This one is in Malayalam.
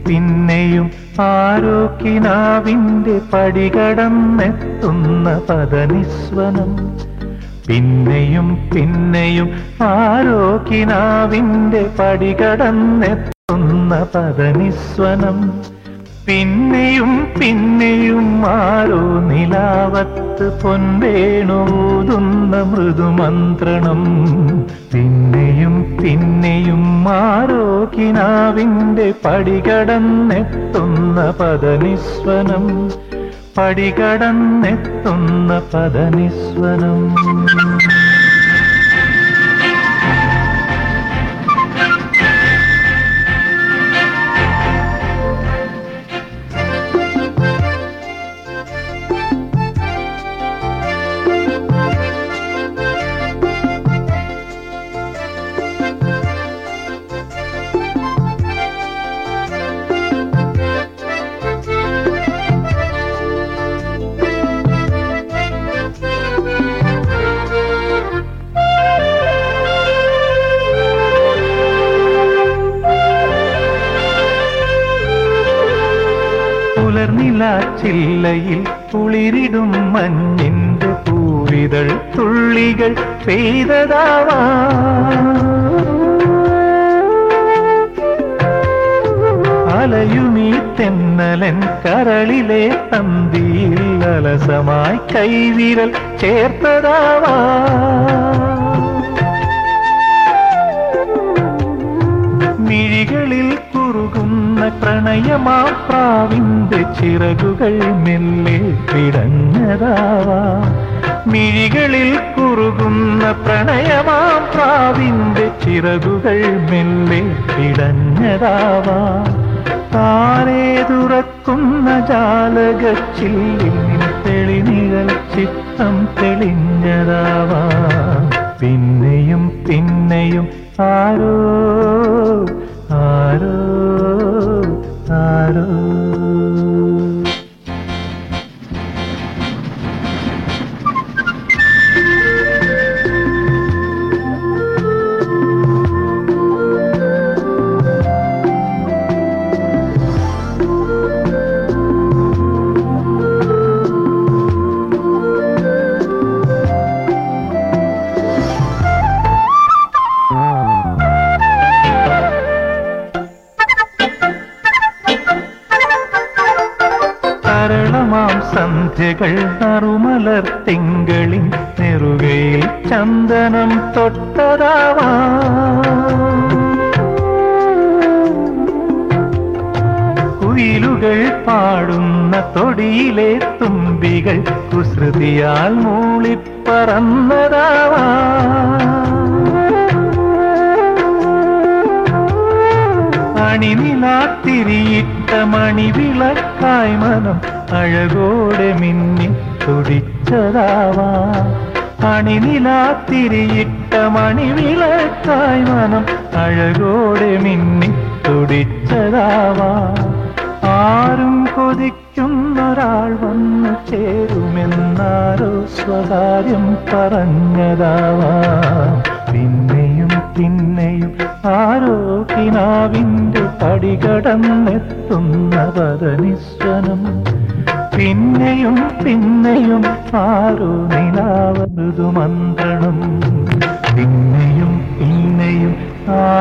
പിന്നെയും ആരോക്കിനാവിന്റെ പടികടന്നെത്തുന്ന പദനിസ്വനം പിന്നെയും പിന്നെയും ആരോക്കിനാവിന്റെ പടികടന്നെത്തുന്ന പദനിസ്വനം പിന്നെയും പിന്നെയും ആരോ നിലാവത്ത് പൊൻവേണൂതുന്ന മൃദുമന്ത്രണം പിന്നെയും പിന്നെയും ആരോ കിനാവിന്റെ പടികടന്നെത്തുന്ന പദനിസ്വനം പടികടന്നെത്തുന്ന പദനിസ്വനം പുലർനില ചില്ലയിൽ കുളിരിടും മഞ്ഞിന്റെ പൂവിതൾ തുള്ളികൾ പെയ്തതാവാ അലയുമീ തെന്നലൻ കരളിലെ തന്തിയിൽ അലസമായി കൈവിരൽ ചേർത്തതാവാ മിഴികളിൽ കുറുകുന്ന പ്രണയമാ പ്രാവിന്റെ ചിറകുകൾ മെല്ലെ പിടഞ്ഞതാവാ മിഴികളിൽ കുറുകുന്ന പ്രണയമാ പ്രാവിന്റെ ചിറകുകൾ മെല്ലെ പിടഞ്ഞതാവാ താനേ തുറക്കുന്ന ജാലകച്ചില്ലിൽ നിൻ തെളിനിഴൽ ചിത്തം തെളിഞ്ഞതാവാ പിന്നെയും പിന്നെയും ആരോ ആരോ ആരോ തരളമാം സന്ധ്യകൾ നറുമലർ തിങ്കളിൻ നെറുകയിൽ ചന്ദനം തൊട്ടതാവാ കുയിലുകൾ പാടുന്ന തൊടിയിലെ തുമ്പികൾ കുസൃതിയാൽ മൂളിപ്പറന്നതാവാ അണിനിലാത്തിരിയിട്ട മണിവിളക്കായി മനം അഴകോടെ മിന്നി തുടിച്ചതാവാ അണിനിലാത്തിരിയിട്ട മണിവിളക്കായി മനം അഴകോടെ മിന്നി തുടിച്ചതാവാ ആരും കൊതിക്കുന്നൊരാൾ വന്നു ചേരുമെന്നാരോ സ്വകാര്യം പറഞ്ഞതാവാ പിന്നെയും പിന്നെയും ആരോ കിനാവിന്റെ പടികടന്നെത്തുന്ന പദനിസ്വനം പിന്നെയും പിന്നെയും ആരോ നിലാവതു മന്ത്രണം പിന്നെയും പിന്നെയും ആ